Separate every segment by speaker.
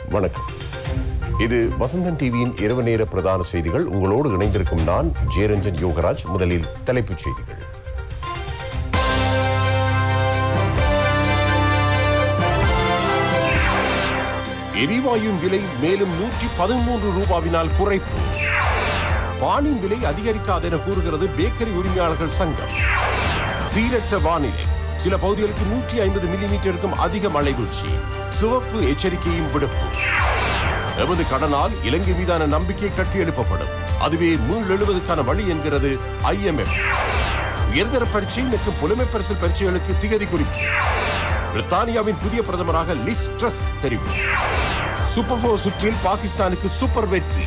Speaker 1: வணக்கம் இது வசந்தன் டிவியின் இரவு நேர பிரதான செய்திகள் உங்களோடு இணைந்திருக்கும் நான் ஜெயரஞ்சன் யோகராஜ் முதலில் தலைப்புச் செய்திகள் எரிவாயுவின் விலை மேலும் நூற்றி பதிமூன்று ரூபாவினால் குறைப்பு பானின் விலை அதிகரிக்காது என கூறுகிறது பேக்கரி உரிமையாளர்கள் சங்கம் சீரற்ற வானிலை சில பகுதிகளுக்கு நூற்றி ஐம்பது மில்லிமீட்டருக்கும் அதிக மழை வீழ்ச்சி சிவப்பு எச்சரிக்கையும் விடுப்பு எமது கடனால் இலங்கை மீதான நம்பிக்கை கட்டியெழுப்பப்படும் அதுவே மீள் எழுவதற்கான வழி என்கிறது ஐஎம்எஃப் உயர்தர பரீட்சை மற்றும் புலமை பரிசல் பரீட்சைகளுக்கு திகதி குறிப்பு பிரித்தானியாவின் புதிய பிரதமராக லிஸ் ட்ரஸ் தெரிவு சூப்பர் போர் சுற்றில் பாகிஸ்தானுக்கு சூப்பர் வெற்றி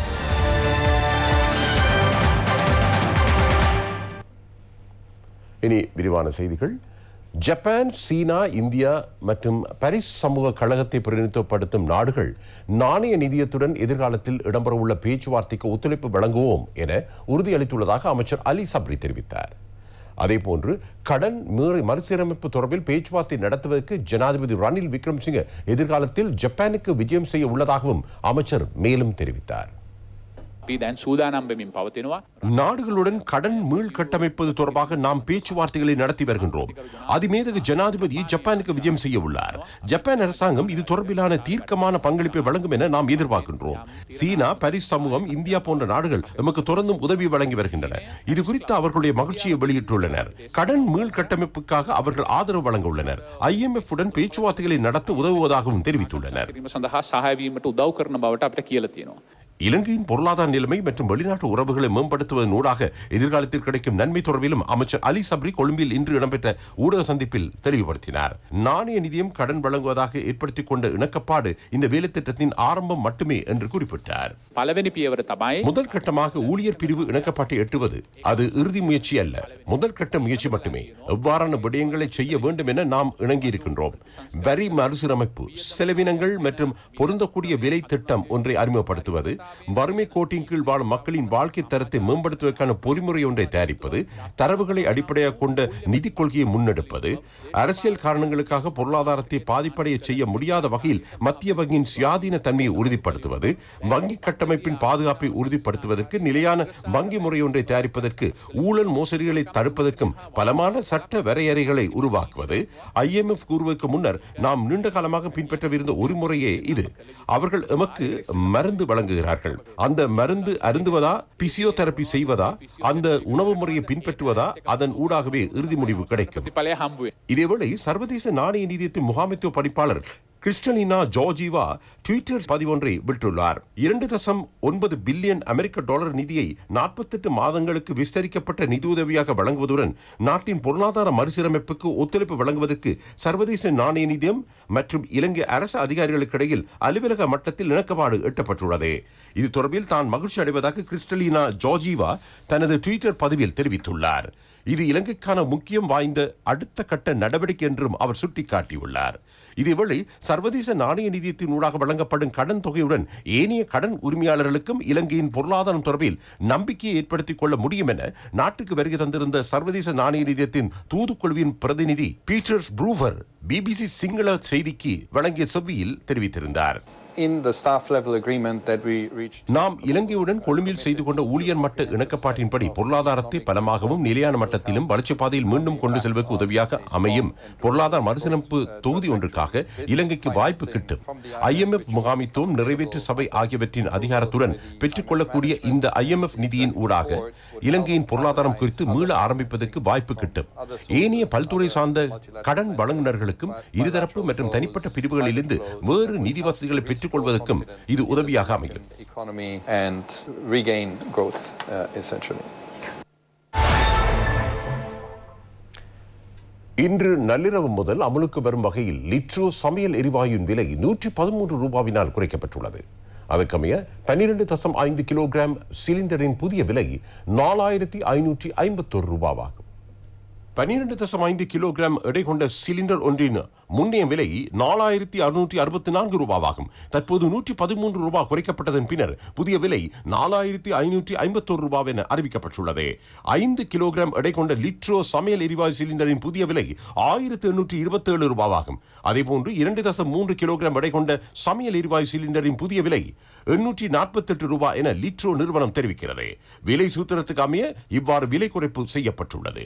Speaker 1: இனி விரிவான செய்திகள் ஜப்பான் சீனா இந்தியா மற்றும் பாரிஸ் சமூக கழகத்தை பிரதிநிதித்துவப்படுத்தும் நாடுகள் நாணய நிதியத்துடன் எதிர்காலத்தில் இடம்பெறவுள்ள பேச்சுவார்த்தைக்கு ஒத்துழைப்பு வழங்குவோம் என உறுதியளித்துள்ளதாக அமைச்சர் அலி சப்ரி தெரிவித்தார் அதேபோன்று கடன் மீறி மறுசீரமைப்பு தொடர்பில் பேச்சுவார்த்தை நடத்துவதற்கு ஜனாதிபதி ரணில் விக்ரம்சிங்க எதிர்காலத்தில் ஜப்பானுக்கு விஜயம் செய்ய உள்ளதாகவும் அமைச்சர் மேலும் தெரிவித்தார்
Speaker 2: අපි දැන් සූදානම් වෙමින් පවතිනවා
Speaker 1: நாடுகளுடன் கடன் மீள் கட்டமைப்பது தொடர்பாக நாம் பேச்சுவார்த்தைகளை நடத்தி வருகின்றோம் அதிமேதகு ஜனாதிபதி ஜப்பானுக்கு விஜயம் செய்ய உள்ளார் ஜப்பான் அரசாங்கம் இது தொடர்பிலான தீர்க்கமான பங்களிப்பை வழங்கும் என நாம் எதிர்பார்க்கின்றோம் சீனா பாரிஸ் சமூகம் இந்தியா போன்ற நாடுகள் நமக்கு தொடர்ந்தும் உதவி வழங்கி வருகின்றன இது குறித்து அவர்களுடைய மகிழ்ச்சியை வெளியிட்டுள்ளனர் கடன் மீள் கட்டமைப்புக்காக அவர்கள் ஆதரவு வழங்க உள்ளனர் ஐஎம்எஃப் உடன் பேச்சுவார்த்தைகளை நடத்த உதவுவதாகவும் தெரிவித்துள்ளனர்
Speaker 2: කිරීම සඳහා සහයවීමට උදව් කරන බවට අපට කියල තියෙනවා.
Speaker 1: இலங்கையின் பொருளாதார நிலைமை மற்றும் வெளிநாட்டு உறவுகளை மேம்படுத்துவதன் ஊடாக எதிர்காலத்தில் கிடைக்கும் நன்மை தொடர்பிலும் அமைச்சர் அலி சப்ரி கொழும்பில் இன்று இடம்பெற்ற ஊடக சந்திப்பில் தெளிவுபடுத்தினார் நாணய நிதியம் கடன் வழங்குவதாக ஏற்படுத்திக் கொண்ட இணக்கப்பாடு இந்த வேலைத்திட்டத்தின் ஆரம்பம் மட்டுமே என்று குறிப்பிட்டார்
Speaker 2: පළවෙනි පියවර තමයි
Speaker 1: முதல் கட்டமாக ஊழியர் பிரிவு இணக்கப்பாட்டை எட்டுவது அது இறுதி முயற்சி அல்ல முதல் கட்ட முயற்சி மட்டுமே எவ்வாறான விடயங்களை செய்ய வேண்டும் என நாம் இணங்கி இருக்கின்றோம் வரி மறுசீரமைப்பு செலவினங்கள் மற்றும் பொருந்தக்கூடிய விலை திட்டம் ஒன்றை அறிமுகப்படுத்துவது வறுமை கோட்டின் கீழ் வாழும் மக்களின் வாழ்க்கை தரத்தை மேம்படுத்துவதற்கான பொறிமுறை ஒன்றை தயாரிப்பது தரவுகளை அடிப்படையாக கொண்ட நிதி கொள்கையை முன்னெடுப்பது அரசியல் காரணங்களுக்காக பொருளாதாரத்தை பாதிப்படைய செய்ய முடியாத வகையில் மத்திய வங்கியின் சுயாதீன தன்மையை உறுதிப்படுத்துவது வங்கி கட்டமைப்பின் பாதுகாப்பை உறுதிப்படுத்துவதற்கு நிலையான வங்கி முறை ஒன்றை தயாரிப்பதற்கு ஊழல் மோசடிகளை தடுப்பதற்கும் பலமான சட்ட வரையறைகளை உருவாக்குவது ஐஎம்எஃப் கூறுவதற்கு முன்னர் நாம் நீண்ட காலமாக பின்பற்றவிருந்த ஒரு முறையே இது அவர்கள் எமக்கு மருந்து வழங்குகிறார்கள் அந்த மருந்து அருந்துவதா பிசியோதெரபி செய்வதா அந்த உணவு முறையை பின்பற்றுவதா அதன் ஊடாகவே இறுதி முடிவு கிடைக்கும்
Speaker 2: ප්‍රතිඵලය හම්බුවේ.
Speaker 1: இதேவேளை சர்வதேச நாணய நிதியத்தின் முகாமைத்துவ பணிப்பாளர் கிறிஸ்டலினா ஜார்ஜிவா ட்விட்டர் பதிவொன்றை விட்டுள்ளார் இரண்டு தசம் ஒன்பது பில்லியன் அமெரிக்க டாலர் நிதியை நாற்பத்தெட்டு மாதங்களுக்கு விஸ்தரிக்கப்பட்ட நிதியுதவியாக வழங்குவதுடன் நாட்டின் பொருளாதார மறுசீரமைப்புக்கு ஒத்துழைப்பு வழங்குவதற்கு சர்வதேச நாணய நிதியம் மற்றும் இலங்கை அரசு அதிகாரிகளுக்கு இடையில் அலுவலக மட்டத்தில் இணக்கப்பாடு எட்டப்பட்டுள்ளது இது தொடர்பில் தான் மகிழ்ச்சி அடைவதாக கிறிஸ்டலினா ஜார்ஜிவா தனது ட்விட்டர் பதிவில் தெரிவித்துள்ளார் இது இலங்கைக்கான முக்கியம் வாய்ந்த அடுத்த கட்ட நடவடிக்கை என்றும் அவர் சுட்டிக்காட்டியுள்ளார் இதேவேளை சர்வதேச நாணய நிதியத்தின் ஊடாக வழங்கப்படும் கடன் தொகையுடன் ஏனைய கடன் உரிமையாளர்களுக்கும் இலங்கையின் பொருளாதாரம் தொடர்பில் நம்பிக்கையை ஏற்படுத்திக் கொள்ள முடியும் என நாட்டுக்கு வருகை தந்திருந்த சர்வதேச நாணய நிதியத்தின் தூதுக்குழுவின் பிரதிநிதி பீட்டர்ஸ் ப்ரூவர் பிபிசி சிங்கள செய்திக்கு வழங்கிய செவ்வியில் தெரிவித்திருந்தார்
Speaker 3: in the staff level agreement that we reached
Speaker 1: நாம் இலங்கையுடன் கொழும்பில் செய்து கொண்ட ஊழியர் மட்ட இணக்கப்பாட்டின்படி பொருளாதாரத்தை பலமாகவும் நிலையான மட்டத்திலும் வளர்ச்சி பாதையில் மீண்டும் கொண்டு செல்வதற்கு உதவியாக அமையும் பொருளாதார மறுசீரமைப்பு தொகுதி ஒன்றுக்காக இலங்கைக்கு வாய்ப்பு கிட்டும் ஐஎம்எஃப் முகாமித்துவம் நிறைவேற்று சபை ஆகியவற்றின் அதிகாரத்துடன் பெற்றுக்கொள்ளக்கூடிய இந்த ஐஎம்எஃப் நிதியின் ஊடாக இலங்கையின் பொருளாதாரம் குறித்து மீள ஆரம்பிப்பதற்கு வாய்ப்பு கிட்டும் ஏனைய பல்துறை சார்ந்த கடன் வழங்குனர்களுக்கும் இருதரப்பு மற்றும் தனிப்பட்ட பிரிவுகளிலிருந்து வேறு நிதி வசதிகளை பெற்றுக்கொள்வதற்கும் இது உதவியாக அமையும்
Speaker 3: economy and regain growth, uh, essentially.
Speaker 1: இன்று நள்ளிரவு முதல் அமலுக்கு வரும் வகையில் லிட்ரோ சமையல் எரிவாயுவின் விலை நூற்றி பதிமூன்று ரூபாவினால் குறைக்கப்பட்டுள்ளது அதற்கமைய பன்னிரண்டு தசம் ஐந்து கிலோகிராம் சிலிண்டரின் புதிய விலை நாலாயிரத்தி ஐநூற்றி ஐம்பத்தொரு ரூபாவாகும் பனிரெண்டு தசம் ஐந்து கிலோகிராம் எடை கொண்ட சிலிண்டர் ஒன்றின் முன்னைய விலை நாலாயிரத்தி அறுநூற்றி அறுபத்தி நான்கு ரூபாவாகும் தற்போது நூற்றி பதிமூன்று ரூபாய் குறைக்கப்பட்டதன் பின்னர் புதிய விலை நாலாயிரத்தி ஐநூற்றி ஐம்பத்தோரு ரூபாய் என அறிவிக்கப்பட்டுள்ளது ஐந்து கிலோகிராம் எடை கொண்ட லிட்ரோ சமையல் எரிவாயு சிலிண்டரின் புதிய விலை ஆயிரத்தி எண்ணூற்றி இருபத்தேழு ரூபாவாகும் அதேபோன்று இரண்டு தசம் மூன்று கிலோகிராம் எடை கொண்ட சமையல் எரிவாயு சிலிண்டரின் புதிய விலை எண்ணூற்றி நாற்பத்தெட்டு ரூபாய் என லிட்ரோ நிறுவனம் தெரிவிக்கிறது விலை சூத்திரத்துக்கு அமைய இவ்வாறு விலை குறைப்பு செய்யப்பட்டுள்ளது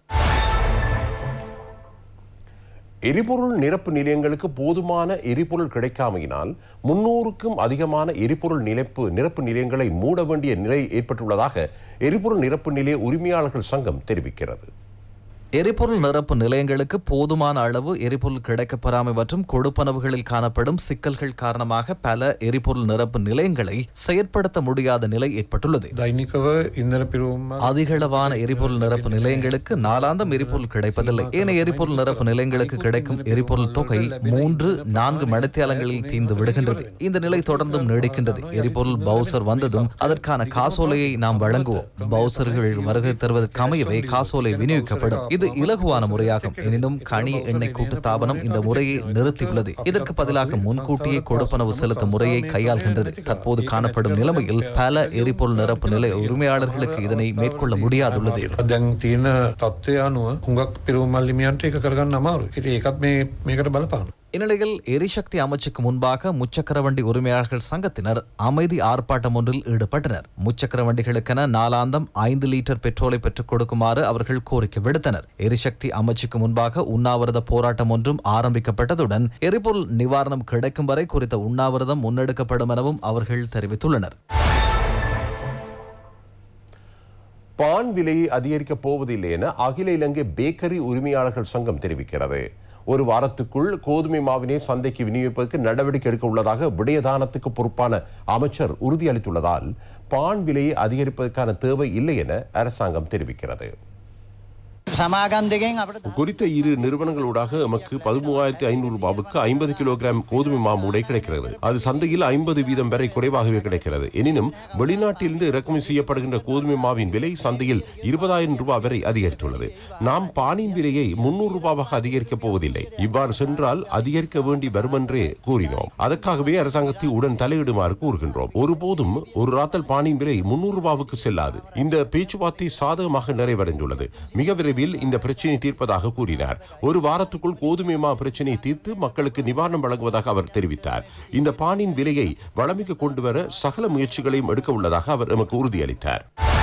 Speaker 1: எரிபொருள் நிரப்பு நிலையங்களுக்கு போதுமான எரிபொருள் கிடைக்காமையினால் முன்னூறுக்கும் அதிகமான எரிபொருள் நிரப்பு நிரப்பு நிலையங்களை மூட வேண்டிய நிலை ஏற்பட்டுள்ளதாக எரிபொருள் நிரப்பு நிலைய உரிமையாளர்கள் சங்கம் தெரிவிக்கிறது
Speaker 4: எரிபொருள் நிரப்பு நிலையங்களுக்கு போதுமான அளவு எரிபொருள் கிடைக்கப்பெறாமை மற்றும் கொடுப்பனவுகளில் காணப்படும் சிக்கல்கள் காரணமாக பல எரிபொருள் நிரப்பு நிலையங்களை செயற்படுத்த முடியாத நிலை ஏற்பட்டுள்ளது
Speaker 5: දෛනිකව ඉන්දර පිරුවම
Speaker 4: அதிகளவான எரிபொருள் நிரப்பு நிலையங்களுக்கு நாளாந்தம் எரிபொருள் கிடைப்பதில்லை ஏனைய எரிபொருள் நிரப்பு நிலையங்களுக்கு கிடைக்கும் எரிபொருள் தொகை மூன்று நான்கு மணித்தியாலங்களில் தீர்ந்து விடுகின்றது இந்த நிலை தொடர்ந்தும் நீடிக்கின்றது எரிபொருள் பவுசர் வந்ததும் அதற்கான காசோலையை நாம் வழங்குவோம் பவுசர்கள் வருகை தருவதற்கு அமையவே காசோலை விநியோகிக்கப்படும் இது இலகுவான முறையாகும் எனினும் கனி எண்ணெய் கூட்டுத்தாபனம் இந்த முறையை நிறுத்தியுள்ளது இதற்கு பதிலாக முன்கூட்டியே கொடுப்பனவு செலுத்தும் முறையை கையாள்கின்றது தற்போது காணப்படும் நிலைமையில் பல எரிபொருள் நிரப்பு நிலைய உரிமையாளர்களுக்கு இதனை மேற்கொள்ள முடியாதுள்ளது
Speaker 5: දැන් තියෙන තත්ත්වය අනුව හුඟක් පිරුවමල්ලිමියන්ට එක කරගන්න අමාරු ඉති ඒකත් මේ මේකට බලපාන.
Speaker 4: இந்நிலையில் எரிசக்தி அமைச்சுக்கு முன்பாக முச்சக்கர வண்டி உரிமையாளர்கள் சங்கத்தினர் அமைதி ஆர்ப்பாட்டம் ஒன்றில் ஈடுபட்டனர் முச்சக்கர வண்டிகளுக்கென நாளாந்தம் ஐந்து லிட்டர் பெட்ரோலை பெற்றுக் கொடுக்குமாறு அவர்கள் கோரிக்கை விடுத்தனர் எரிசக்தி அமைச்சுக்கு முன்பாக உண்ணாவிரத போராட்டம் ஒன்றும் ஆரம்பிக்கப்பட்டதுடன் எரிபொருள் நிவாரணம் கிடைக்கும் வரை குறித்த உண்ணாவிரதம் முன்னெடுக்கப்படும் எனவும் அவர்கள் தெரிவித்துள்ளனர்
Speaker 1: பான் விலையை அதிகரிக்கப் போவதில்லை என அகில இலங்கை பேக்கரி உரிமையாளர்கள் சங்கம் தெரிவிக்கிறது ஒரு வாரத்துக்குள் கோதுமை மாவினை சந்தைக்கு விநியோகிப்பதற்கு நடவடிக்கை எடுக்க உள்ளதாக விடயதானத்துக்கு பொறுப்பான அமைச்சர் உறுதியளித்துள்ளதால் பான் விலையை அதிகரிப்பதற்கான தேவை இல்லை என அரசாங்கம் தெரிவிக்கிறது
Speaker 6: සමාගම් දෙකෙන් අපට
Speaker 1: குறித்த இரு நிறுவனங்களூடாக எமக்கு பதிமூவாயிரத்தி ஐநூறு ரூபாவுக்கு ஐம்பது கிலோகிராம் கோதுமை மா மூடை கிடைக்கிறது அது சந்தையில் ஐம்பது வீதம் வரை குறைவாகவே கிடைக்கிறது எனினும் வெளிநாட்டிலிருந்து இறக்குமதி செய்யப்படுகின்ற கோதுமை மாவின் விலை சந்தையில் இருபதாயிரம் ரூபாய் வரை அதிகரித்துள்ளது நாம் பானின் விலையை முன்னூறு ரூபாவாக அதிகரிக்கப் போவதில்லை இவ்வாறு சென்றால் அதிகரிக்க வேண்டி வரும் என்றே கூறினோம் அதற்காகவே அரசாங்கத்தை உடன் தலையிடுமாறு கூறுகின்றோம் ஒருபோதும் ஒரு ராத்தல் பானின் விலை முன்னூறு ரூபாவுக்கு செல்லாது இந்த பேச்சுவார்த்தை சாதகமாக நிறைவடைந்துள்ளது மிக விரைவில் இந்த பிரச்சனையை தீர்ப்பதாக கூறினார் ஒரு வாரத்துக்குள் கோதுமை மா பிரச்சனையை தீர்த்து மக்களுக்கு நிவாரணம் வழங்குவதாக அவர் தெரிவித்தார் இந்த பானின் விலையை வளமிக்க கொண்டு வர சகல முயற்சிகளையும் எடுக்க உள்ளதாக அவர் எமக்கு உறுதியளித்தார்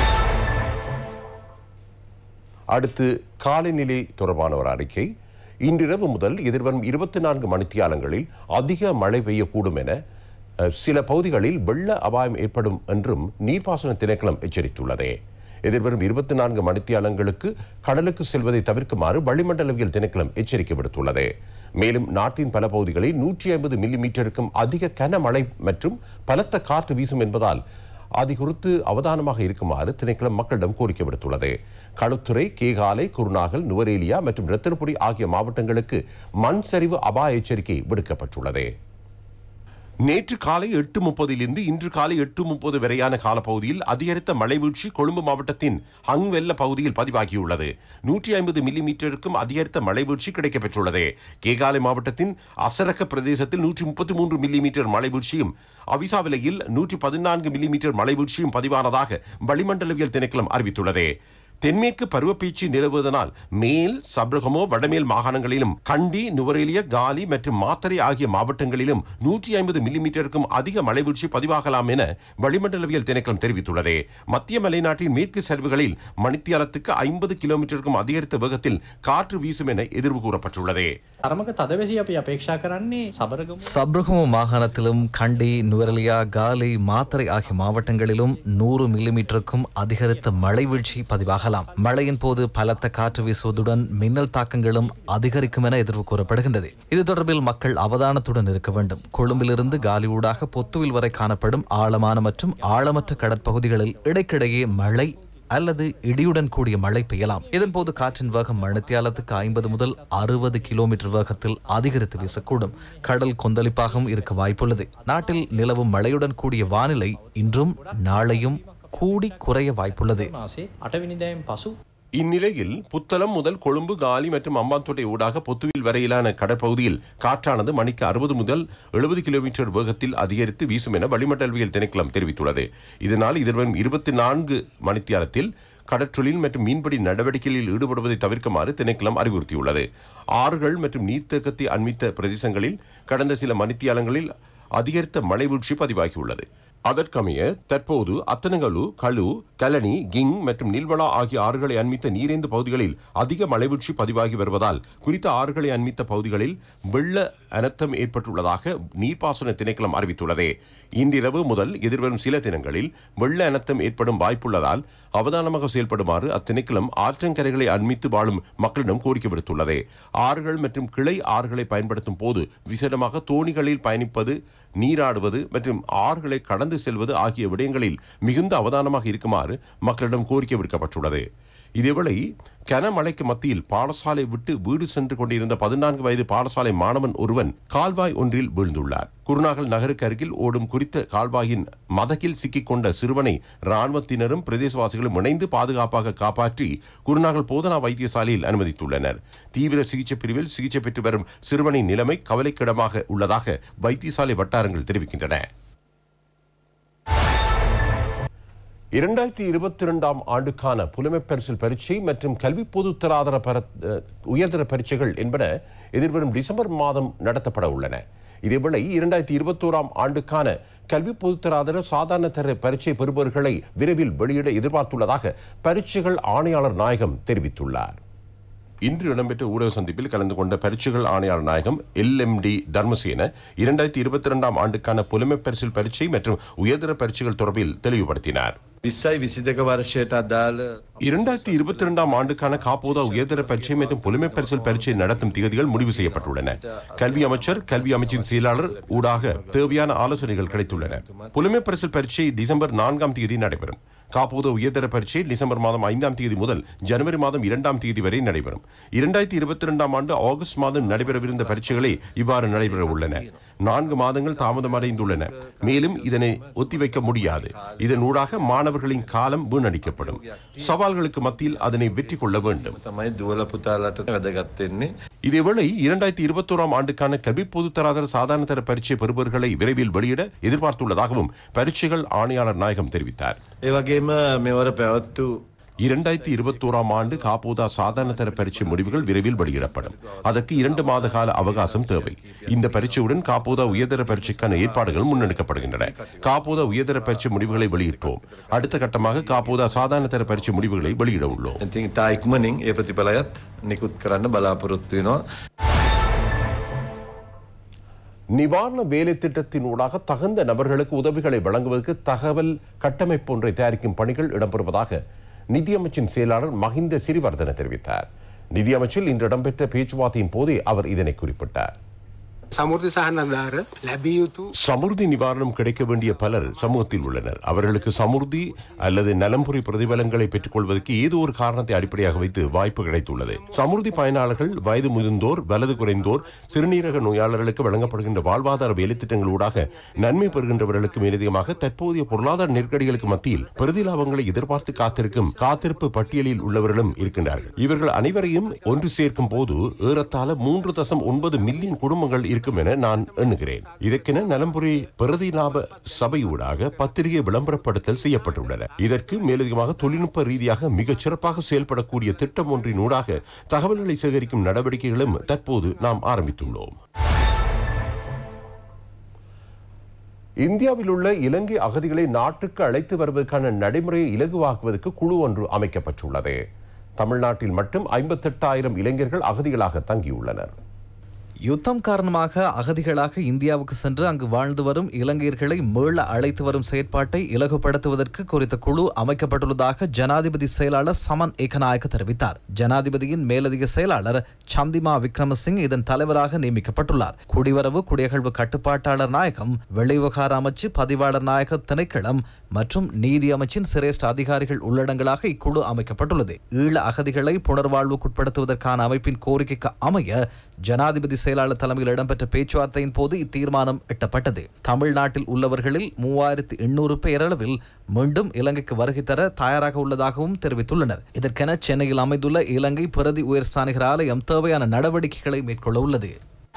Speaker 1: அடுத்து காலநிலை தொடர்பான ஒரு அறிக்கை இன்றிரவு முதல் எதிர்வரும் இருபத்தி நான்கு மணித்தியாலங்களில் அதிக மழை பெய்யக்கூடும் என அஹ், சில பகுதிகளில் வெள்ள அபாயம் ஏற்படும் என்றும் நீர்ப்பாசன திணைக்களம் எச்சரித்துள்ளது எதிர்வரும் இருபத்தி நான்கு மணித்தியாலங்களுக்கு கடலுக்கு செல்வதை தவிர்க்குமாறு வளிமண்டலவியல் திணைக்களம் எச்சரிக்கை விடுத்துள்ளது மேலும் நாட்டின் பல பகுதிகளில் நூற்றி ஐம்பது மில்லி மீட்டருக்கும் அதிக கனமழை மற்றும் பலத்த காற்று வீசும் என்பதால் அது குறித்து அவதானமாக இருக்குமாறு திணைக்களம் மக்களிடம் கோரிக்கை விடுத்துள்ளது களுத்துறை கேகாலை குருநாகல் நுவரேலியா மற்றும் ரத்தினபுரி ஆகிய மாவட்டங்களுக்கு மண் சரிவு அபாய எச்சரிக்கை விடுக்கப்பட்டுள்ளது நேற்று காலை எட்டு முப்பதிலிருந்து இன்று காலை எட்டு முப்பது வரையான காலப்பகுதியில் அதிகரித்த மழை வீழ்ச்சி கொழும்பு மாவட்டத்தின் ஹங்வெல்ல பகுதியில் பதிவாகியுள்ளது நூற்றி ஐம்பது மில்லி மீட்டருக்கும் அதிகரித்த மழை வீழ்ச்சி கிடைக்கப்பெற்றுள்ளது கேகாலை மாவட்டத்தின் அசரக பிரதேசத்தில் நூற்றி முப்பத்தி மூன்று மில்லி மீட்டர் மழை வீழ்ச்சியும் அவிசாவிலையில் நூற்றி பதினான்கு மில்லி மீட்டர் மழை வீழ்ச்சியும் பதிவானதாக வளிமண்டலவியல் திணைக்களம் அறிவித்துள்ளது தென்மேற்கு பருவப்பீச்சு நிலவுவதனால் மேல் சப்ரகமோ வடமேல் மாகாணங்களிலும் கண்டி நுவரேலிய காலி மற்றும் மாத்தறை ஆகிய மாவட்டங்களிலும் நூற்றி ஐம்பது மில்லிமீட்டருக்கும் அதிக மழை வீழ்ச்சி பதிவாகலாம் என வளிமண்டலவியல் திணைக்களம் தெரிவித்துள்ளது மத்திய மலைநாட்டின் மேற்கு சரிவுகளில் மணித்தியாலத்துக்கு ஐம்பது கிலோமீட்டருக்கும் அதிகரித்த வேகத்தில் காற்று வீசும் என எதிர்வு கூறப்பட்டுள்ளது
Speaker 7: අරමක තදවැසි අපි අපේක්ෂා කරන්නේ සබරගම
Speaker 4: சப்ரகம மாகாணத்திலும் கண்டி நுவரலியா காலி மாத்தறை ஆகிய மாவட்டங்களிலும் நூறு மில்லிமீட்டருக்கும் அதிகரித்த மழை வீழ்ச்சி பதிவாகலாம் மழையின் போது பலத்த காற்று வீசுவதுடன் மின்னல் தாக்கங்களும் அதிகரிக்கும் என எதிர்வு கூறப்படுகின்றது இது தொடர்பில் மக்கள் அவதானத்துடன் இருக்க வேண்டும் கொழும்பிலிருந்து காலி ஊடாக பொத்துவில் வரை காணப்படும் ஆழமான மற்றும் ஆழமற்ற கடற்பகுதிகளில் இடைக்கிடையே மழை அல்லது இடியுடன் கூடிய மழை பெய்யலாம் இதன்போது காற்றின் வேகம் மணித்தியாலத்துக்கு ஐம்பது முதல் அறுபது கிலோமீட்டர் வேகத்தில் அதிகரித்து வீசக்கூடும் கடல் கொந்தளிப்பாகவும் இருக்க வாய்ப்புள்ளது நாட்டில் நிலவும் மழையுடன் கூடிய வானிலை இன்றும் நாளையும் கூடி குறைய வாய்ப்புள்ளது
Speaker 7: මාසේ අටවිනිදෑම් පසු
Speaker 1: இந்நிலையில் புத்தளம் முதல் கொழும்பு காலி மற்றும் அம்பாந்தோட்டை ஊடாக பொத்துவில் வரையிலான கடற்பகுதியில் காற்றானது மணிக்கு அறுபது முதல் எழுபது கிலோமீட்டர் வேகத்தில் அதிகரித்து வீசும் என வளிமண்டலவியல் திணைக்களம் தெரிவித்துள்ளது இதனால் எதிர்வரும் இருபத்தி நான்கு மணித்தியாலத்தில் கடற்றொழில் மற்றும் மீன்பிடி நடவடிக்கைகளில் ஈடுபடுவதை தவிர்க்குமாறு திணைக்களம் அறிவுறுத்தியுள்ளது ஆறுகள் மற்றும் நீர்த்தேக்கத்தை அண்மித்த பிரதேசங்களில் கடந்த சில மணித்தியாலங்களில் அதிகரித்த மழை வீழ்ச்சி பதிவாகியுள்ளது அதற்கமைய தற்போது அத்தனகலு கழு கலனி கிங் மற்றும் நீல்வளா ஆகிய ஆறுகளை அண்மித்த நீரேந்து பகுதிகளில் அதிக மழைவீழ்ச்சி பதிவாகி வருவதால் குறித்த ஆறுகளை அண்மித்த பகுதிகளில் வெள்ள அனர்த்தம் ஏற்பட்டுள்ளதாக நீர்ப்பாசன திணைக்களம் அறிவித்துள்ளது இன்றிரவு முதல் எதிர்வரும் சில தினங்களில் வெள்ள அனர்த்தம் ஏற்படும் வாய்ப்புள்ளதால் அவதானமாக செயல்படுமாறு அத்திணைக்களம் ஆற்றங்கரைகளை அண்மித்து வாழும் மக்களிடம் கோரிக்கை விடுத்துள்ளது ஆறுகள் மற்றும் கிளை ஆறுகளை பயன்படுத்தும் போது விசேடமாக தோணிகளில் பயணிப்பது நீராடுவது மற்றும் ஆறுகளை கடந்து செல்வது ஆகிய விடயங்களில் மிகுந்த அவதானமாக இருக்குமாறு மக்களிடம் கோரிக்கை விடுக்கப்பட்டுள்ளது இதேவேளை கனமழைக்கு மத்தியில் பாடசாலை விட்டு வீடு சென்று கொண்டிருந்த பதினான்கு வயது பாடசாலை மாணவன் ஒருவன் கால்வாய் ஒன்றில் வீழ்ந்துள்ளார் குருநாகல் நகருக்கு அருகில் ஓடும் குறித்த கால்வாயின் மதகில் சிக்கிக் கொண்ட சிறுவனை ராணுவத்தினரும் பிரதேசவாசிகளும் இணைந்து பாதுகாப்பாக காப்பாற்றி குருநாகல் போதனா வைத்தியசாலையில் அனுமதித்துள்ளனர் தீவிர சிகிச்சை பிரிவில் சிகிச்சை பெற்று வரும் சிறுவனின் நிலைமை கவலைக்கிடமாக உள்ளதாக வைத்தியசாலை வட்டாரங்கள் தெரிவிக்கின்றன இரண்டாயிரத்தி இருபத்தி இரண்டாம் ஆண்டுக்கான புலமைப் பரிசில் பரீட்சை மற்றும் கல்வி பொதுத்தராதர பர அஹ், உயர்தர பரீட்சைகள் என்பன எதிர்வரும் டிசம்பர் மாதம் நடத்தப்பட உள்ளன இதேவேளை இரண்டாயிரத்தி இருபத்தோராம் ஆண்டுக்கான கல்வி பொதுத்தராதர சாதாரண தர பரீட்சை பெறுபவர்களை விரைவில் வெளியிட எதிர்பார்த்துள்ளதாக பரீட்சைகள் ஆணையாளர் நாயகம் தெரிவித்துள்ளார் இன்று இடம்பெற்ற ஊடக சந்திப்பில் கலந்து கொண்ட பரீட்சைகள் ஆணையாளர் நாயகம் எல் எம் டி தர்மசேன இரண்டாயிரத்தி இருபத்தி இரண்டாம் ஆண்டுக்கான புலமைப் பரிசில் பரீட்சை மற்றும் உயர்தர பரீட்சைகள் தொடர்பில் தெளிவுபடுத்தினார்
Speaker 8: විස්සයි විසිදක වර්ෂයට අදාළ
Speaker 1: இரண்டாயிரத்தி இருபத்தி இரண்டாம் ஆண்டுக்கான காப்போதா உயர்தர பரீட்சை மற்றும் புலமை பரிசல் பரீட்சை நடத்தும் திகதிகள் முடிவு செய்யப்பட்டுள்ளன கல்வி அமைச்சர் கல்வி அமைச்சின் செயலாளர் ஊடாக தேவையான ஆலோசனைகள் கிடைத்துள்ளன புலமை பரிசல் பரீட்சை டிசம்பர் நான்காம் தேதி நடைபெறும் காப்போத உயர்தர பரீட்சை டிசம்பர் மாதம் ஐந்தாம் தேதி முதல் ஜனவரி மாதம் இரண்டாம் தேதி வரை நடைபெறும் இரண்டாயிரத்தி இருபத்தி இரண்டாம் ஆண்டு ஆகஸ்ட் மாதம் நடைபெறவிருந்த பரீட்சைகளே இவ்வாறு நடைபெற உள்ளன நான்கு மாதங்கள் தாமதமடைந்துள்ளன மேலும் இதனை ஒத்திவைக்க முடியாது இதன் ஊடாக மாணவர்களின் காலம் வீணடிக்கப்படும் சவால்களுக்கு மத்தியில் அதனை வெற்றி கொள்ள வேண்டும்
Speaker 8: තමයි දුවල පුතාලට වැදගත් වෙන්නේ.
Speaker 1: இதேவேளை இரண்டாயிரத்தி இருபத்தோராம் ஆண்டுக்கான கல்வி பொதுத்தராதர சாதாரண தர பரீட்சை பெறுபவர்களை விரைவில் வெளியிட எதிர்பார்த்துள்ளதாகவும் பரீட்சைகள் ஆணையாளர் நாயகம் தெரிவித்தார்
Speaker 8: ඒ වගේම මෙවර පැවත්තු
Speaker 1: இரண்டாயிரத்தி இருபத்தோராம் ஆண்டு காப்போதா சாதாரண தர பரீட்சை முடிவுகள் விரைவில் வெளியிடப்படும் அதற்கு இரண்டு மாத கால அவகாசம் தேவை இந்த பரீட்சையுடன் காப்போதா உயர்தர பரீட்சைக்கான ஏற்பாடுகள் முன்னெடுக்கப்படுகின்றன காப்போதா உயர்தர பரீட்சை முடிவுகளை வெளியிட்டோம் அடுத்த கட்டமாக காப்போதா சாதாரண தர பரீட்சை முடிவுகளை வெளியிட உள்ளோம்
Speaker 8: ඉතින් ඉතා ඉක්මනින් ඒ ප්‍රතිඵලයත් නිකුත් කරන්න බලාපොරොත්තු වෙනවා.
Speaker 1: நிவாரண வேலை திட்டத்தின் ஊடாக தகுந்த நபர்களுக்கு உதவிகளை வழங்குவதற்கு தகவல் கட்டமைப்பு ஒன்றை தயாரிக்கும் பணிகள் இடம்பெறுவதாக நிதியமைச்சின் செயலாளர் மஹிந்த சிறிவர்தன தெரிவித்தார் நிதியமைச்சில் இன்று இடம்பெற்ற பேச்சுவார்த்தையின் போதே அவர் இதனை குறிப்பிட்டார்
Speaker 9: සමුෘධ සහනදාර ලැබිය යුතු
Speaker 1: சமுர்தி நிவாரணம் கிடைக்க வேண்டிய பலர் சமூகத்தில் உள்ளனர் அவர்களுக்கு சமுர்தி அல்லது நலம்புரி பிரதிபலங்களை பெற்றுக்கொள்வதற்கு ஏதோ ஒரு காரணத்தை அடிப்படையாக வைத்து வாய்ப்பு கிடைத்துள்ளது சமுர்தி பயனாளர்கள் வயது முதிர்ந்தோர் வலது குறைந்தோர் சிறுநீரக நோயாளர்களுக்கு வழங்கப்படுகின்ற வாழ்வாதார வேலைத்திட்டங்களூடாக நன்மை பெறுகின்றவர்களுக்கு மேலதிகமாக தற்போதைய பொருளாதார நெருக்கடிகளுக்கு மத்தியில் பிரதி லாபங்களை எதிர்பார்த்து காத்திருக்கும் காத்திருப்பு பட்டியலில் உள்ளவர்களும் இருக்கின்றார்கள் இவர்கள் அனைவரையும் ஒன்று சேர்க்கும் போது ஏறத்தாழ மூன்று தசம் ஒன்பது மில்லியன் குடும்பங்கள் இருக்கும் என நான் எண்ணுகிறேன் இதற்கென நலம்புரி பிரதி லாப சபையூடாக பத்திரிகை விளம்பரப்படுத்தல் செய்யப்பட்டுள்ளன இதற்கு மேலதிகமாக தொழில்நுட்ப ரீதியாக மிகச் சிறப்பாக செயல்படக்கூடிய திட்டம் ஒன்றின் ஊடாக தகவல்களை சேகரிக்கும் நடவடிக்கைகளும் தற்போது நாம் ஆரம்பித்துள்ளோம் இந்தியாவில் உள்ள இலங்கை அகதிகளை நாட்டுக்கு அழைத்து வருவதற்கான நடைமுறையை இலகுவாக்குவதற்கு குழு ஒன்று அமைக்கப்பட்டுள்ளது தமிழ்நாட்டில் மட்டும் ஐம்பத்தெட்டாயிரம் இளைஞர்கள் அகதிகளாக தங்கியுள்ளனர்
Speaker 4: யுத்தம் காரணமாக அகதிகளாக இந்தியாவுக்கு சென்று அங்கு வாழ்ந்து வரும் இலங்கையர்களை மீள அழைத்து வரும் செயற்பாட்டை இலகுபடுத்துவதற்கு குறித்த குழு அமைக்கப்பட்டுள்ளதாக ஜனாதிபதி செயலாளர் சமன் ஏகநாயக்க தெரிவித்தார் ஜனாதிபதியின் மேலதிக செயலாளர் சந்திமா விக்ரமசிங் இதன் தலைவராக நியமிக்கப்பட்டுள்ளார் குடிவரவு குடியகழ்வு கட்டுப்பாட்டாளர் நாயகம் வெளிவிவகார அமைச்சு பதிவாளர் நாயக திணைக்களம் மற்றும் நீதி அமைச்சின் சிரேஷ்ட அதிகாரிகள் உள்ளடங்களாக இக்குழு அமைக்கப்பட்டுள்ளது ஈழ அகதிகளை புனர்வாழ்வுக்குட்படுத்துவதற்கான அமைப்பின் கோரிக்கைக்கு அமைய ஜனாதிபதி செயலாளர் தலைமையில் இடம்பெற்ற பேச்சுவார்த்தையின் போது இத்தீர்மானம் எட்டப்பட்டது தமிழ்நாட்டில் உள்ளவர்களில் மூவாயிரத்து எண்ணூறு பேரளவில் மீண்டும் இலங்கைக்கு வருகை தர தயாராக உள்ளதாகவும் தெரிவித்துள்ளனர் இதற்கென சென்னையில் அமைந்துள்ள இலங்கை பிரதி உயர்ஸ்தானிகர் ஆலயம் தேவையான நடவடிக்கைகளை மேற்கொள்ள உள்ளது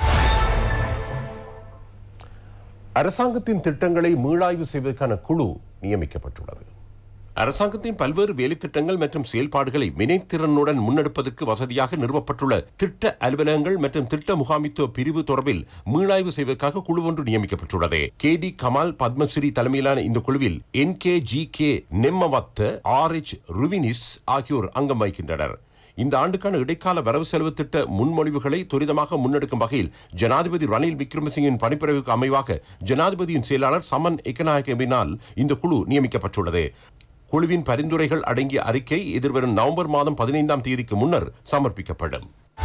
Speaker 1: அரசாங்கத்தின் திட்டங்களை மீளாய்வு செய்வதற்கான குழு நியமிக்கப்பட்டுள்ளது அரசாங்கத்தின் பல்வேறு வேலைத்திட்டங்கள் மற்றும் செயல்பாடுகளை வினைத்திறனுடன் முன்னெடுப்பதற்கு வசதியாக நிறுவப்பட்டுள்ள திட்ட அலுவலகங்கள் மற்றும் திட்ட முகாமித்துவ பிரிவு தொடர்பில் மீளாய்வு செய்வதற்காக குழு ஒன்று நியமிக்கப்பட்டுள்ளது கே டி கமால் பத்மஸ்ரீ தலைமையிலான இந்த குழுவில் N K G K Nemmawatta R H Ruwinis ஆகியோர் அங்கம் வகிக்கின்றனர் இந்த ஆண்டுக்கான இடைக்கால வரவு செலவு திட்ட முன்மொழிவுகளை துரிதமாக முன்னெடுக்கும் வகையில் ஜனாதிபதி ரணில் விக்ரமசிங்கின் பணிப்புரைவுக்கு அமைவாக ஜனாதிபதியின் செயலாளர் சமன் எக்கநாயகவினால் இந்த குழு நியமிக்கப்பட்டுள்ளது குழுவின் பரிந்துரைகள் அடங்கிய அறிக்கை எதிர்வரும் நவம்பர் மாதம் பதினைந்தாம் தேதிக்கு முன்னர் சமர்ப்பிக்கப்படும்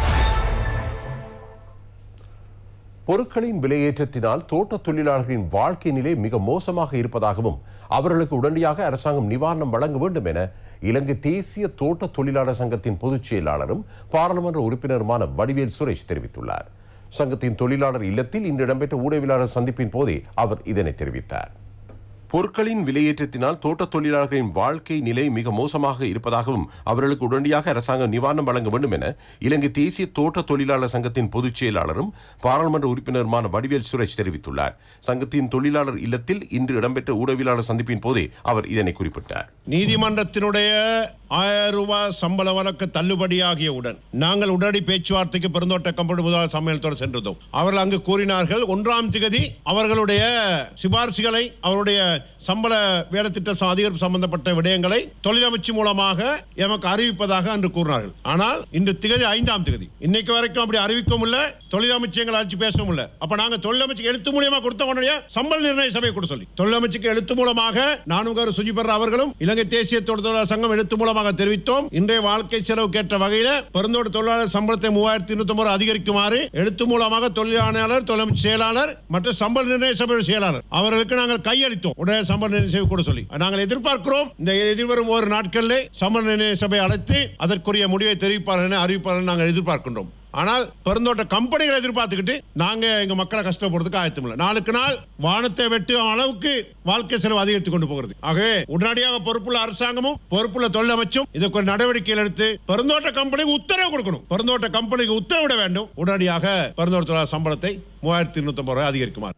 Speaker 1: பொருட்களின் விலையேற்றத்தினால் தோட்ட தொழிலாளர்களின் வாழ்க்கை நிலை மிக மோசமாக இருப்பதாகவும் அவர்களுக்கு உடனடியாக அரசாங்கம் நிவாரணம் வழங்க வேண்டும் என இலங்கை தேசிய தோட்ட தொழிலாளர் சங்கத்தின் பொதுச் செயலாளரும் பாராளுமன்ற உறுப்பினருமான வடிவேல் சுரேஷ் தெரிவித்துள்ளார் சங்கத்தின் தொழிலாளர் இல்லத்தில் இன்று இடம்பெற்ற ஊடகவியலாளர் சந்திப்பின் போதே அவர் இதனை தெரிவித்தார் பொருட்களின் விலையேற்றத்தினால் தோட்ட தொழிலாளர்களின் வாழ்க்கை நிலை மிக மோசமாக இருப்பதாகவும் அவர்களுக்கு உடனடியாக அரசாங்கம் நிவாரணம் வழங்க வேண்டும் என இலங்கை தேசிய தோட்ட தொழிலாளர் சங்கத்தின் பொதுச் செயலாளரும் பாராளுமன்ற உறுப்பினருமான வடிவேல் சுரேஷ் தெரிவித்துள்ளார் சங்கத்தின் தொழிலாளர் இல்லத்தில் இன்று இடம்பெற்ற ஊடகவியலாளர் சந்திப்பின் போதே அவர் இதனை குறிப்பிட்டார்
Speaker 10: நீதிமன்றத்தினுடைய ஆயிரம் ரூபாய் சம்பள வழக்கு தள்ளுபடியாகியவுடன் நாங்கள் உடனடி பேச்சுவார்த்தைக்கு பெருந்தோட்ட கம்பெனி முதலாளர் சம்மேளனத்தோடு சென்றதும் அவர்கள் அங்கு கூறினார்கள் ஒன்றாம் திகதி அவர்களுடைய சிபாரிசுகளை அவருடைய சம்பள வேலைத்திட்ட அதிகரிப்பு சம்பந்தப்பட்ட விடயங்களை தொழிலமைச்சு மூலமாக எமக்கு அறிவிப்பதாக அன்று கூறினார்கள் ஆனால் இன்று திகதி ஐந்தாம் திகதி இன்னைக்கு வரைக்கும் அப்படி அறிவிக்கவும் இல்லை தொழிலமைச்சு எங்களை அழைச்சு பேசவும் இல்லை அப்ப நாங்க தொழிலமைச்சுக்கு எழுத்து மூலியமா கொடுத்த உடனே சம்பள நிர்ணய சபை கூட சொல்லி தொழிலமைச்சுக்கு எழுத்து மூலமாக நானும் கரு சுஜிபர் அவர்களும் இலங்கை தேசிய தொழிலாளர் சங்கம் எழுத்து மூலமாக தெரிவித்தோம் இன்றைய வாழ்க்கை செலவு கேட்ட வகையில பெருந்தோட்ட தொழிலாளர் சம்பளத்தை மூவாயிரத்தி இருநூத்தி ஐம்பது அதிகரிக்குமாறு எழுத்து மூலமாக தொழிலாளர் தொழிலமைச்சு செயலாளர் மற்றும் சம்பள நிர்ணய சபை செயலாளர் அவர்களுக்கு நாங்கள் கையளித்தோம் உடனே சம்பள நிர்ணய சபை கூட சொல்லி நாங்கள் எதிர்பார்க்கிறோம் இந்த எதிர்வரும் ஒரு நாட்களில் சம்பள நிர்ணய சபை அழைத்து அதற்குரிய முடிவை தெரிவிப்பார்கள் என அறிவிப்பார்கள் நாங்கள் எதிர்பார்க்கின்றோம் ஆனால் பெருந்தோட்ட கம்பெனிகளை எதிர்பார்த்துக்கிட்டு நாங்க எங்க மக்களை கஷ்டப்படுறதுக்கு ஆயத்தம் இல்லை நாளுக்கு நாள் வானத்தை வெட்டும் அளவுக்கு வாழ்க்கை செலவு அதிகரித்து கொண்டு போகிறது ஆகவே உடனடியாக பொறுப்புள்ள அரசாங்கமும் பொறுப்புள்ள தொழிலமைச்சும் இதுக்கு ஒரு நடவடிக்கைகள் எடுத்து பெருந்தோட்ட கம்பெனிக்கு உத்தரவு கொடுக்கணும் பெருந்தோட்ட கம்பெனிக்கு உத்தரவிட வேண்டும் உடனடியாக பெருந்தோட்ட தொழிலாளர் சம்பளத்தை மூவாயிரத்தி இருநூத்தி ரூபாய் அதிகரிக்குமாறு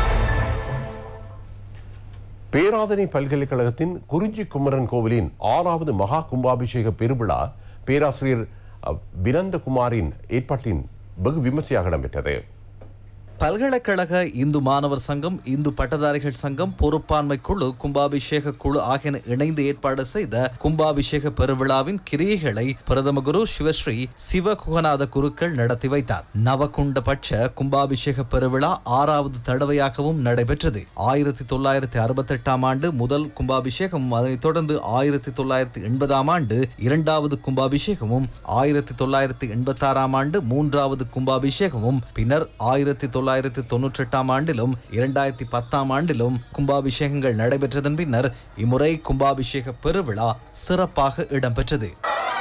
Speaker 1: பேராதனை பல்கலைக்கழகத்தின் குறிஞ்சி குமரன் கோவிலின் ஆறாவது மகா கும்பாபிஷேக பெருவிழா பேராசிரியர் அஹ், வினந்தகுமாரின் ஏற்பாட்டின் வெகு விமர்சையாக இடம்பெற்றது
Speaker 4: பல்கலைக்கழக இந்து மாணவர் சங்கம் இந்து பட்டதாரிகள் சங்கம் பொறுப்பாண்மை குழு கும்பாபிஷேக குழு ஆகியன இணைந்து ஏற்பாடு செய்த கும்பாபிஷேக பெருவிழாவின் கிரியைகளை பிரதம குரு சிவஸ்ரீ சிவகுகநாத குருக்கள் நடத்தி வைத்தார் நவகுண்ட பட்ச கும்பாபிஷேக பெருவிழா ஆறாவது தடவையாகவும் நடைபெற்றது ஆயிரத்தி தொள்ளாயிரத்தி அறுபத்தி எட்டாம் ஆண்டு முதல் கும்பாபிஷேகமும் அதனைத் தொடர்ந்து ஆயிரத்தி தொள்ளாயிரத்தி எண்பதாம் ஆண்டு இரண்டாவது கும்பாபிஷேகமும் ஆயிரத்தி தொள்ளாயிரத்தி எண்பத்தாறாம் ஆண்டு மூன்றாவது கும்பாபிஷேகமும் பின்னர் ஆயிரத்தி தொள்ளாயிரத்தி தொன்னூற்றி எட்டாம் ஆண்டிலும் இரண்டாயிரத்தி பத்தாம் ஆண்டிலும் கும்பாபிஷேகங்கள் நடைபெற்றதன் பின்னர் இம்முறை கும்பாபிஷேக பெருவிழா சிறப்பாக இடம்பெற்றது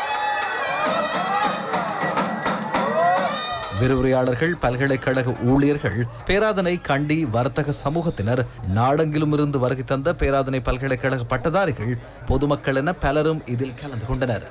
Speaker 4: விரிவுரையாளர்கள் பல்கலைக்கழக ஊழியர்கள் பேராதனை கண்டி வர்த்தக சமூகத்தினர் நாடெங்கிலும் இருந்து வருகை தந்த பேராதனை பல்கலைக்கழக பட்டதாரிகள் பொதுமக்கள் என பலரும் இதில் கலந்து கொண்டனர்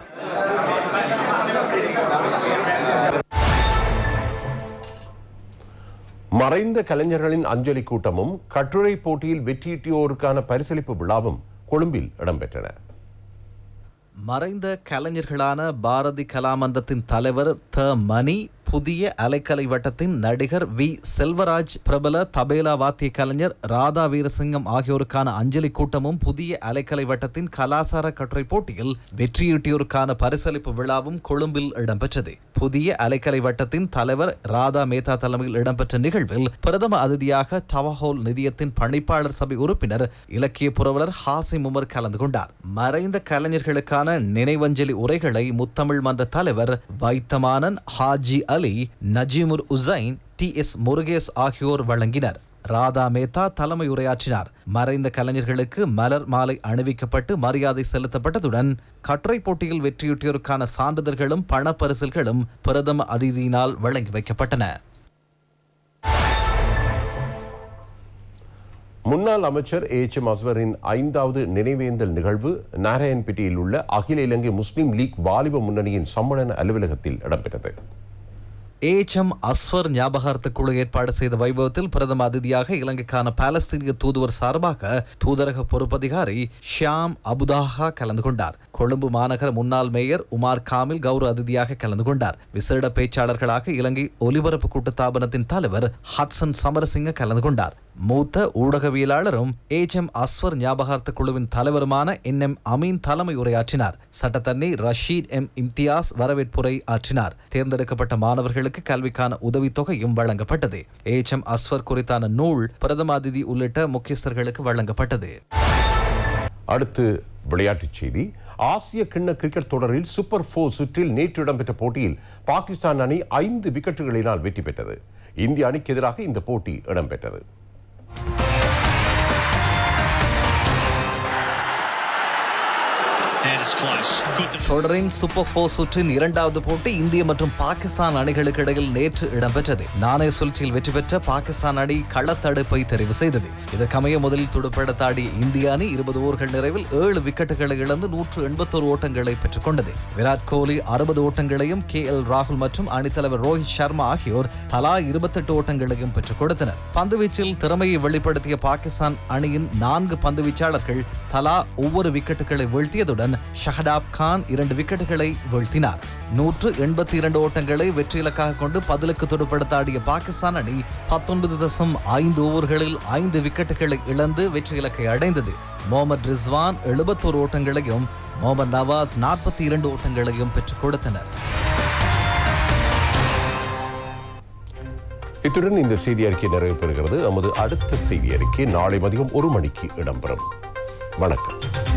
Speaker 1: மறைந்த கலைஞர்களின் அஞ்சலி கூட்டமும் கட்டுரை போட்டியில் வெற்றியீட்டியோருக்கான பரிசளிப்பு விழாவும் கொழும்பில் இடம்பெற்றன
Speaker 4: மறைந்த கலைஞர்களான பாரதி கலாமன்றத்தின் தலைவர் த மணி புதிய அலைக்கலை வட்டத்தின் நடிகர் வி செல்வராஜ் பிரபல தபேலா வாத்திய கலைஞர் ராதா வீரசிங்கம் ஆகியோருக்கான அஞ்சலி கூட்டமும் புதிய அலைக்கலை வட்டத்தின் கலாசார கட்டுரை போட்டியில் வெற்றியீட்டியோருக்கான பரிசளிப்பு விழாவும் கொழும்பில் இடம்பெற்றது புதிய அலைக்கலை வட்டத்தின் தலைவர் ராதா மேத்தா தலைமையில் இடம்பெற்ற நிகழ்வில் பிரதம அதிதியாக டவஹோல் நிதியத்தின் பணிப்பாளர் சபை உறுப்பினர் இலக்கிய புரவலர் ஹாசிம் உமர் கலந்து கொண்டார் மறைந்த கலைஞர்களுக்கான நினைவஞ்சலி உரைகளை முத்தமிழ் மன்ற தலைவர் வைத்தமானன் ஹாஜி அலி நஜீமுர் உசைன் டி எஸ் முருகேஸ் ஆகியோர் வழங்கினர் ராதா மேத்தா தலைமை உரையாற்றினார் மறைந்த கலைஞர்களுக்கு மலர் மாலை அணிவிக்கப்பட்டு மரியாதை செலுத்தப்பட்டதுடன் கட்டுரை போட்டியில் வெற்றியுற்றோருக்கான சான்றிதழ்களும் பணப்பரிசில்களும் பிரதம அதிதியினால் வழங்கி வைக்கப்பட்டன
Speaker 1: முன்னாள் அமைச்சர் ஏச் எம் அஸ்வரின் ஐந்தாவது நினைவேந்தல் நிகழ்வு நாராயண்பேட்டையில் உள்ள அகில இலங்கை முஸ்லிம் லீக் வாலிப முன்னணியின் சம்மேளன அலுவலகத்தில் இடம்பெற்றது
Speaker 4: ஏஎச்எம் அஸ்வர் ஞாபகார்த்த குழு ஏற்பாடு செய்த வைபவத்தில் பிரதம அதிதியாக இலங்கைக்கான பாலஸ்தீனிய தூதுவர் சார்பாக தூதரக பொறுப்பதிகாரி ஷியாம் அபுதாஹா கலந்து கொண்டார் கொழும்பு மாநகர முன்னாள் மேயர் உமார் காமில் கௌரவ அதிதியாக கலந்து கொண்டார் விசேட பேச்சாளர்களாக இலங்கை ஒலிபரப்பு கூட்டுத்தாபனத்தின் தலைவர் ஹட்சன் சமரசிங்க கலந்து கொண்டார் மூத்த ஊடகவியலாளரும் ஏச் எம் அஸ்வர் ஞாபகார்த்த குழுவின் தலைவருமான என் எம் அமீன் தலைமை உரையாற்றினார் சட்டத்தண்ணி ரஷீத் எம் இம்தியாஸ் வரவேற்புரை ஆற்றினார் தேர்ந்தெடுக்கப்பட்ட மாணவர்களுக்கு கல்விக்கான உதவித்தொகையும் வழங்கப்பட்டது ஏச் எம் அஸ்வர் குறித்தான நூல் பிரதம அதிதி உள்ளிட்ட முக்கியஸ்தர்களுக்கு வழங்கப்பட்டது
Speaker 1: அடுத்து விளையாட்டுச் செய்தி ஆசிய கிண்ண கிரிக்கெட் தொடரில் சூப்பர் போர் சுற்றில் நேற்று இடம்பெற்ற போட்டியில் பாகிஸ்தான் அணி ஐந்து விக்கெட்டுகளினால் வெற்றி பெற்றது இந்திய அணிக்கு எதிராக இந்த போட்டி இடம்பெற்றது
Speaker 4: தொடரின் சூப்பர் போர் சுற்றின் இரண்டாவது போட்டி இந்திய மற்றும் பாகிஸ்தான் அணிகளுக்கு இடையில் நேற்று இடம்பெற்றது நாணய சுழற்சியில் வெற்றி பெற்ற பாகிஸ்தான் அணி களத்தடுப்பை தெரிவு செய்தது இதற்கமைய முதலில் துடுப்படுத்தாடிய இந்திய அணி இருபது ஓவர்கள் நிறைவில் ஏழு விக்கெட்டுகளை இழந்து நூற்று எண்பத்தோரு ஓட்டங்களை பெற்றுக் கொண்டது விராட் கோலி அறுபது ஓட்டங்களையும் கே எல் ராகுல் மற்றும் அணித்தலைவர் ரோஹித் சர்மா ஆகியோர் தலா இருபத்தெட்டு ஓட்டங்களையும் பெற்றுக் கொடுத்தனர் பந்துவீச்சில் திறமையை வெளிப்படுத்திய பாகிஸ்தான் அணியின் நான்கு பந்து வீச்சாளர்கள் தலா ஒவ்வொரு விக்கெட்டுகளை வீழ்த்தியதுடன் ஷஹடாப் கான் இரண்டு விக்கெட்டுகளை வீழ்த்தினார் நூற்று எண்பத்தி இரண்டு ஓட்டங்களை வெற்றி இலக்காக கொண்டு பதிலுக்கு துடுப்படுத்தாடிய பாகிஸ்தான் அணி பத்தொன்பது தசம் ஐந்து ஓவர்களில் ஐந்து விக்கெட்டுகளை இழந்து வெற்றி இலக்கை அடைந்தது முகமது ரிஸ்வான் எழுபத்தோரு ஓட்டங்களையும் முகமது நவாஸ் நாற்பத்தி இரண்டு ஓட்டங்களையும் பெற்றுக் கொடுத்தனர்
Speaker 1: இத்துடன் இந்த செய்தி அறிக்கை நிறைவு பெறுகிறது நமது அடுத்த செய்தி அறிக்கை நாளை மதியம் ஒரு மணிக்கு இடம்பெறும் வணக்கம்